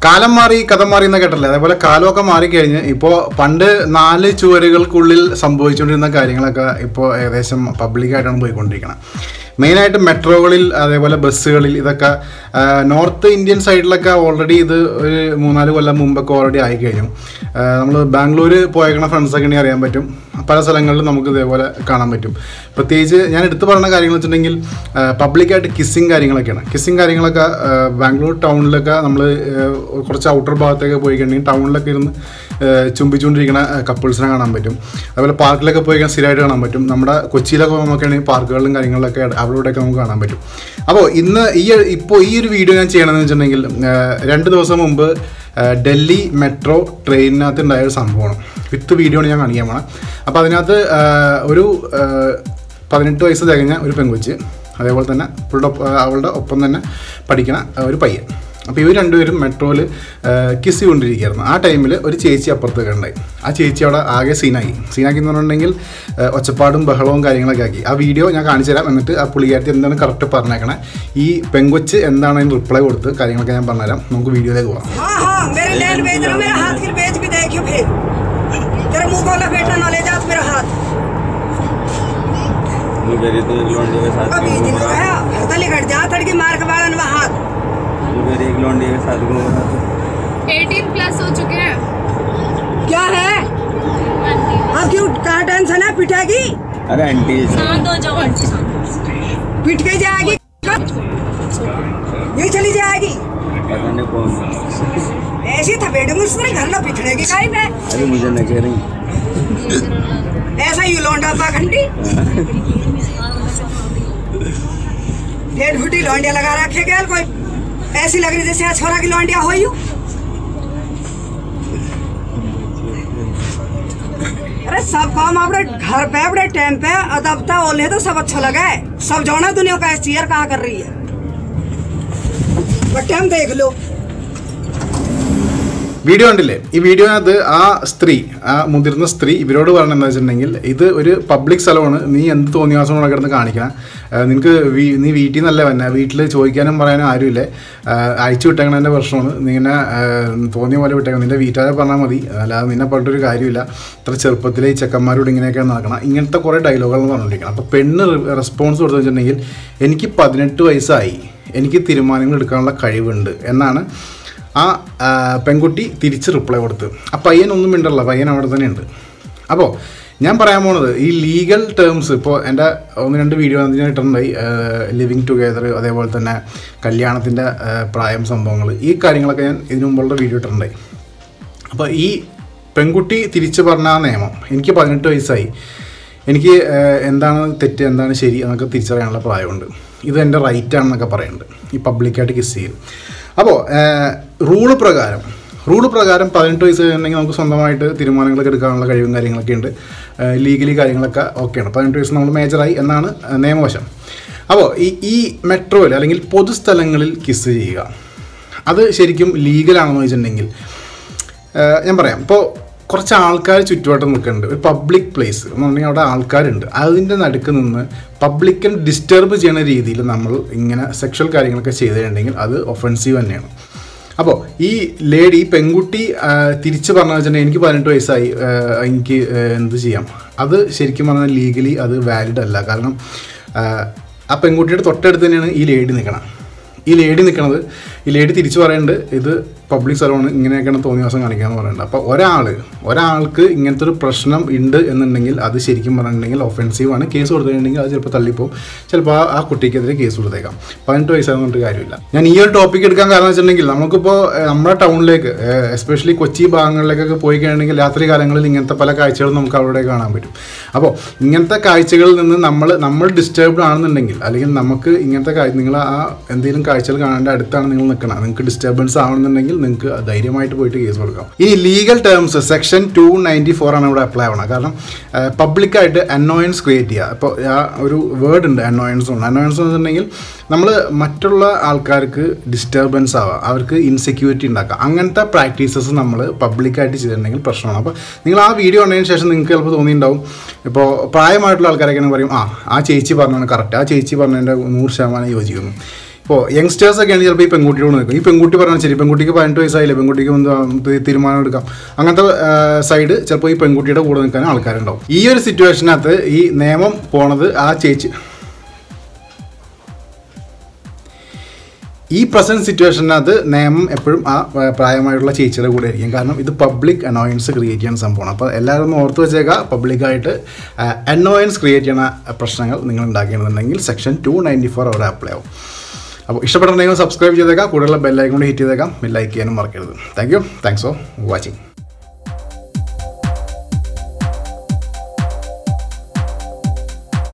കാലം മാറി കഥ മാറി എന്ന് കേട്ടല്ലേ അതേപോലെ കാലമൊക്കെ മാറിക്കഴിഞ്ഞ് ഇപ്പോൾ പണ്ട് നാല് ചുവരുകൾക്കുള്ളിൽ സംഭവിച്ചുകൊണ്ടിരുന്ന കാര്യങ്ങളൊക്കെ ഇപ്പോൾ ഏകദേശം പബ്ലിക്കായിട്ടാണ് പോയിക്കൊണ്ടിരിക്കുന്നത് മെയിനായിട്ട് മെട്രോകളിൽ അതേപോലെ ബസ്സുകളിൽ ഇതൊക്കെ ആ, നോർത്ത് ഇന്ത്യൻ സൈഡിലൊക്കെ ഓൾറെഡി ഇത് ഒരു മൂന്നാല് കൊല്ലം മുമ്പൊക്കെ ഓൾറെഡി ആയി കഴിഞ്ഞു നമ്മൾ ബാംഗ്ലൂർ പോയേക്കണ ഫ്രണ്ട്സൊക്കെ ഉണ്ടെങ്കിൽ അറിയാൻ പറ്റും പല സ്ഥലങ്ങളിലും നമുക്ക് ഇതേപോലെ കാണാൻ പറ്റും പ്രത്യേകിച്ച് ഞാൻ എടുത്തു പറയുന്ന കാര്യങ്ങൾ വെച്ചിട്ടുണ്ടെങ്കിൽ പബ്ലിക്കായിട്ട് കിസ്സിങ് കാര്യങ്ങളൊക്കെയാണ് കിസ്സിങ് കാര്യങ്ങളൊക്കെ ആ, ബാംഗ്ലൂർ ടൗണിലൊക്കെ നമ്മൾ കുറച്ച് ഔട്ടർ ഭാഗത്തൊക്കെ പോയി കഴിഞ്ഞിട്ടുണ്ടെങ്കിൽ ടൗണിലൊക്കെ ഇരുന്ന് ആ, ചുംബിച്ചുകൊണ്ടിരിക്കുന്ന കപ്പിൾസിനെ കാണാൻ പറ്റും അതുപോലെ പാർക്കിലൊക്കെ പോയി കഴിഞ്ഞാൽ സ്ഥിരമായിട്ട് കാണാൻ പറ്റും നമ്മുടെ കൊച്ചിയിലൊക്കെ നോക്കുകയാണെങ്കിൽ പാർക്കുകളിലും കാര്യങ്ങളിലൊക്കെ അവിടെയൊക്കെ നമുക്ക് കാണാൻ പറ്റും അപ്പോൾ ഇന്ന് ഈ ഇപ്പോൾ ഈ ഒരു വീഡിയോ ഞാൻ ചെയ്യണമെന്ന് വെച്ചിട്ടുണ്ടെങ്കിൽ ആ, രണ്ട് ദിവസം മുമ്പ് ആ, ഡൽഹി മെട്രോ ട്രെയിനിനകത്ത് ഉണ്ടായ ഒരു സംഭവമാണ് വിത്ത് വീഡിയോ ആണ് ഞാൻ കാണിക്കാൻ പോണത് അപ്പോൾ അതിനകത്ത് ആ, ഒരു ആ, പതിനെട്ട് വയസ്സ് തികഞ്ഞ ഒരു പെൺകൊച്ച് അതേപോലെ തന്നെ അവളുടെ ഒപ്പ- അവളുടെ ഒപ്പം തന്നെ പഠിക്കണ ആ, ഒരു പയ്യൻ അപ്പോൾ ഇവർ രണ്ടുപേരും മെട്രോയിൽ കിസ് ചെയ്തുകൊണ്ടിരിക്കുകയായിരുന്നു ആ ടൈമിൽ ഒരു ചേച്ചി അപ്പുറത്തേക്ക് ഉണ്ടായി ആ ചേച്ചി അവിടെ ആകെ സീനാക്കി സീനാക്കി എന്ന് പറഞ്ഞിട്ടുണ്ടെങ്കിൽ ആ, ഒച്ചപ്പാടും ബഹളവും കാര്യങ്ങളൊക്കെ ആക്കി ആ വീഡിയോ ഞാൻ കാണിച്ചു തരാം എന്നിട്ട് ആ പുള്ളിക്കാരത്തി എന്താണ് കറക്റ്റ് പറഞ്ഞേക്കണേ ഈ പെങ്കൊച്ച് എന്താണ് അതിന് റിപ്ലൈ കൊടുത്ത് കാര്യങ്ങളൊക്കെ ഞാൻ പറഞ്ഞുതരാം നമുക്ക് വീഡിയോയിലേക്ക് പോകാം हाँ हाँ मेरे लैंड बेच रहा मेरा हाथ फिर बेच भी देखियो फिर तेरे मुंह को लपेटना ना ले जात मेरा हाथ मेरी तो एक लौंडी के साथ अभी घूम दिन रहा है हतली घट जा तड़की मार के बाड़न वहाँ हाथ मेरी एक लौंडी के साथ घूम रहा था 18 प्लस हो चुके हैं क्या है अब क्यों कहा टेंशन है पिटेगी अरे आंटी शांत हो जाओ आंटी पिट के जाएगी ये चली जाएगी पता नहीं कौन ऐसी थपेड़ूंगी उसमें घर ना पिटनेगी काई पे अरे मुझे न कह रही ऐसा यू लौंडा पा घंटी डेढ़ फुटी लौंडिया लगा रखे गया कोई ऐसी लग रही जैसे आज छोरा की लौंडिया हो यू अरे सब काम अपने घर पे अपने टाइम पे अदबता ओले तो सब अच्छा लगा है सब जाना दुनिया का चेयर कहाँ कर रही है बट टाइम देख लो വീഡിയോ കണ്ടില്ലേ ഈ വീഡിയോനകത്ത് ആ സ്ത്രീ ആ മുതിർന്ന സ്ത്രീ ഇവരോട് പറഞ്ഞത് എന്താ വെച്ചിട്ടുണ്ടെങ്കിൽ ഇത് ഒരു പബ്ലിക് സ്ഥലമാണ് നീ എന്ത് തോന്നിയാസം കൂടെ കിടന്ന് കാണിക്കണം ആ, നിനക്ക് വീ- നീ വീട്ടിൽ നിന്നല്ല വന്നെ വീട്ടിൽ ചോദിക്കാനും പറയാനും ആരുമില്ലേ ആ, അയച്ചു വിട്ടേക്കണതിൻ്റെ പ്രശ്നമാണ് നീ ഇങ്ങനെ ആ, തോന്നിയ പോലെ വിട്ടേക്കണം നിൻ്റെ വീട്ടുകാരെ പറഞ്ഞാൽ മതി അല്ലാതെ നിന്നെ പറഞ്ഞിട്ടൊരു കാര്യമില്ല ഇത്ര ചെറുപ്പത്തിലെ ഈ ചെക്കന്മാരോട് ഇങ്ങനെയൊക്കെയാണ് നടക്കണം ഇങ്ങനത്തെ കുറേ ഡയലോഗുകൾ പറഞ്ഞുകൊണ്ടിരിക്കണം അപ്പോൾ പെണ്ണ് റെസ്പോൺസ് കൊടുത്തു വെച്ചിട്ടുണ്ടെങ്കിൽ എനിക്ക് പതിനെട്ട് വയസ്സായി എനിക്ക് തീരുമാനങ്ങൾ എടുക്കാനുള്ള കഴിവുണ്ട് എന്നാണ് ആ ആ, പെൺകുട്ടി തിരിച്ച് റിപ്ലൈ കൊടുത്ത് ആ പയ്യൻ ഒന്നും മിണ്ടല്ല പയ്യൻ അവിടെ തന്നെ ഉണ്ട് അപ്പോൾ ഞാൻ പറയാൻ പോണത് ഈ ലീഗൽ ടേംസ് ഇപ്പോൾ എൻ്റെ ഒന്ന് രണ്ട് വീഡിയോ ഞാൻ ഇട്ടിട്ടുണ്ടായി ലിവിങ് ടുഗെദർ അതേപോലെ തന്നെ കല്യാണത്തിൻ്റെ പ്രായം സംഭവങ്ങൾ ഈ കാര്യങ്ങളൊക്കെ ഞാൻ ഇതിനു മുമ്പുള്ള വീഡിയോ ഇട്ടിട്ടുണ്ടായി അപ്പോൾ ഈ പെൺകുട്ടി തിരിച്ചു പറഞ്ഞ ആ നിയമം എനിക്ക് പതിനെട്ട് വയസ്സായി എനിക്ക് ഏഹ്, എന്താണ് തെറ്റ് എന്താണ് ശരി എന്നൊക്കെ തിരിച്ചറിയാനുള്ള പ്രായമുണ്ട് ഇത് എൻ്റെ റൈറ്റ് ആണെന്നൊക്കെ പറയുന്നുണ്ട് ഈ പബ്ലിക്കായിട്ട് കിസ് ചെയ്യും അപ്പോൾ റൂള് പ്രകാരം റൂള് പ്രകാരം പതിനെട്ട് വയസ്സ് കഴിഞ്ഞിട്ടുണ്ടെങ്കിൽ നമുക്ക് സ്വന്തമായിട്ട് തീരുമാനങ്ങളൊക്കെ എടുക്കാനുള്ള കഴിവും കാര്യങ്ങളൊക്കെ ഉണ്ട് ലീഗലി കാര്യങ്ങളൊക്കെ ഓക്കെയാണ് പതിനെട്ട് വയസ്സ് നമ്മൾ മേജറായി എന്നാണ് ഏഹ്, നിയമവശം അപ്പോൾ ഈ ഈ മെട്രോയിൽ അല്ലെങ്കിൽ പൊതുസ്ഥലങ്ങളിൽ കിസ് ചെയ്യുക അത് ശരിക്കും ലീഗലാണെന്ന് വെച്ചിട്ടുണ്ടെങ്കിൽ ഏഹ് ഞാൻ പറയാം ഇപ്പോൾ കുറച്ച് ആൾക്കാർ ചുറ്റുവട്ടം നിൽക്കുന്നുണ്ട് ഒരു പബ്ലിക് പ്ലേസ് എന്ന് പറഞ്ഞാൽ അവിടെ ആൾക്കാരുണ്ട് അതിൻ്റെ നടുക്ക് നിന്ന് പബ്ലിക്കൻ ഡിസ്റ്റർബ് ചെയ്യുന്ന രീതിയിൽ നമ്മൾ ഇങ്ങനെ സെക്ഷൽ കാര്യങ്ങളൊക്കെ ചെയ്തിട്ടുണ്ടെങ്കിൽ അത് ഒഫൻസീവ് തന്നെയാണ് അപ്പോൾ ഈ ലേഡി ഈ പെൺകുട്ടി ആ, തിരിച്ച് പറഞ്ഞു വെച്ചിട്ടുണ്ടെങ്കിൽ എനിക്ക് പതിനെട്ട് വയസ്സായി ആ, എനിക്ക് ആ, എന്ത് ചെയ്യാം അത് ശരിക്കും പറഞ്ഞാൽ ലീഗലി അത് വാലിഡ് അല്ല കാരണം ആ, ആ പെൺകുട്ടിയുടെ തൊട്ടടുത്ത് തന്നെയാണ് ഈ ലേഡി നിൽക്കണം ഈ ലേഡി നിൽക്കണത് ഈ ലേഡി തിരിച്ചു പറയുന്നുണ്ട് ഇത് പബ്ലിക് സ്ഥലമാണ് ഇങ്ങനെയൊക്കെയാണ് തോന്നിയ ദിവസം കാണിക്കാന്ന് പറയുന്നുണ്ട് അപ്പോൾ ഒരാൾ ഒരാൾക്ക് ഇങ്ങനത്തെ ഒരു പ്രശ്നം ഉണ്ട് എന്നുണ്ടെങ്കിൽ അത് ശരിക്കും പറഞ്ഞിട്ടുണ്ടെങ്കിൽ ഒഫൻസീവ് ആണ് കേസ് കൊടുത്തിട്ടുണ്ടെങ്കിൽ അത് ചിലപ്പോൾ തള്ളിപ്പോവും ചിലപ്പോൾ ആ ആ കുട്ടിക്കെതിരെ കേസ് കൊടുത്തേക്കാം പതിനെട്ട് വയസ്സായെന്ന് പറഞ്ഞിട്ട് കാര്യമില്ല ഞാൻ ഈ ഒരു ടോപ്പിക് എടുക്കാൻ കാരണം വെച്ചിട്ടുണ്ടെങ്കിൽ നമുക്കിപ്പോൾ ഏഹ്, നമ്മുടെ ടൗണിലേക്ക് എസ്പെഷ്യലി കൊച്ചി ഭാഗങ്ങളിലേക്കൊക്കെ പോയി കഴിഞ്ഞിട്ടുണ്ടെങ്കിൽ രാത്രി കാലങ്ങളിൽ ഇങ്ങനത്തെ പല കാഴ്ചകളും നമുക്ക് അവിടെ കാണാൻ പറ്റും അപ്പോൾ ഇങ്ങനത്തെ കാഴ്ചകളിൽ നിന്ന് നമ്മൾ നമ്മൾ ഡിസ്റ്റർബ്ഡ് ആണെന്നുണ്ടെങ്കിൽ അല്ലെങ്കിൽ നമുക്ക് ഇങ്ങനത്തെ കാഴ്ച നിങ്ങൾ ആ എന്തെങ്കിലും കാഴ്ചകൾ കാണേണ്ട അടുത്താണ് നിങ്ങൾ നിൽക്കണം നിങ്ങൾക്ക് ഡിസ്റ്റർബൻസ് ആവണമെന്നുണ്ടെങ്കിൽ നിങ്ങൾക്ക് ധൈര്യമായിട്ട് പോയിട്ട് കേസ് കൊടുക്കാം ഈ legal terms section two ninety four ആണ് ഇവിടെ അപ്ലൈ ആവണം കാരണം പബ്ലിക്കായിട്ട് അനോയൻസ് ക്രിയേറ്റ് ചെയ്യുക ഇപ്പോൾ ആ ഒരു വേർഡ് ഉണ്ട് അനോയൻസ് ഉണ്ട് അനോയൻസ് എന്ന് വെച്ചിട്ടുണ്ടെങ്കിൽ നമ്മൾ മറ്റുള്ള ആൾക്കാർക്ക് ഡിസ്റ്റർബൻസ് ആവുക അവർക്ക് ഇൻസെക്യൂരിറ്റി ഉണ്ടാക്കുക അങ്ങനത്തെ പ്രാക്ടീസസ് നമ്മൾ പബ്ലിക്കായിട്ട് ചെയ്തിട്ടുണ്ടെങ്കിൽ പ്രശ്നമാണ് അപ്പോൾ നിങ്ങൾ ആ വീഡിയോ കണ്ടതിന് ശേഷം നിങ്ങൾക്ക് ചിലപ്പോൾ തോന്നിയിട്ടുണ്ടാവും ഇപ്പോൾ പ്രായമായിട്ടുള്ള ആൾക്കാരൊക്കെ പറയും ആ ആ ചേച്ചി പറഞ്ഞാണ് കറക്റ്റ് ആ ചേച്ചി പറഞ്ഞതിൻ്റെ നൂറ് ശതമാനം യോജിക്കുന്നു ഇപ്പോൾ യങ്സ്റ്റേഴ്സ് ഒക്കെ ആണെങ്കിൽ ചിലപ്പോൾ ഈ പെൺകുട്ടിയോട് നിൽക്കും ഈ പെൺകുട്ടി പറഞ്ഞാൽ ശരി പെൺകുട്ടിക്ക് പതിനെട്ട് വയസ്സായില്ലേ പെൺകുട്ടിക്ക് എന്താ തി- തീരുമാനം എടുക്കാം അങ്ങനത്തെ സൈഡ് ചിലപ്പോൾ ഈ പെൺകുട്ടിയുടെ കൂടെ നിൽക്കാൻ ആൾക്കാരുണ്ടാവും ഈ ഒരു സിറ്റുവേഷനകത്ത് ഈ നിയമം പോണത് ആ ചേച്ചി ഈ പ്രസന്റ് സിറ്റുവേഷനകത്ത് നിയമം എപ്പോഴും ആ ആ, പ്രായമായിട്ടുള്ള ചേച്ചിയുടെ കൂടെ ആയിരിക്കും കാരണം ഇത് പബ്ലിക് അനോയൻസ് ക്രിയേറ്റ് ചെയ്യുന്ന സംഭവമാണ് അപ്പോൾ എല്ലാവരും ഒന്ന് ഓർത്ത് വെച്ചേക്കുക പബ്ലിക്കായിട്ട് അനോയൻസ് ക്രിയേറ്റ് ചെയ്യുന്ന പ്രശ്നങ്ങൾ നിങ്ങൾ ഉണ്ടാക്കിയെന്നുണ്ടെങ്കിൽ സെക്ഷൻ ടു നയൻറ്റി ഫോർ അവിടെ അപ്ലൈ ആവും അപ്പോൾ ഇഷ്ടപ്പെട്ടിട്ടുണ്ടെങ്കിൽ സബ്സ്ക്രൈബ് ചെയ്തേക്കാം കൂടുതലുള്ള ബെല്ലൈക്കൊണ്ട് ഹിറ്റ് ചെയ്തേക്കാം ലൈക്ക് ചെയ്യാനും മറക്കരുത് thank you thanks for watching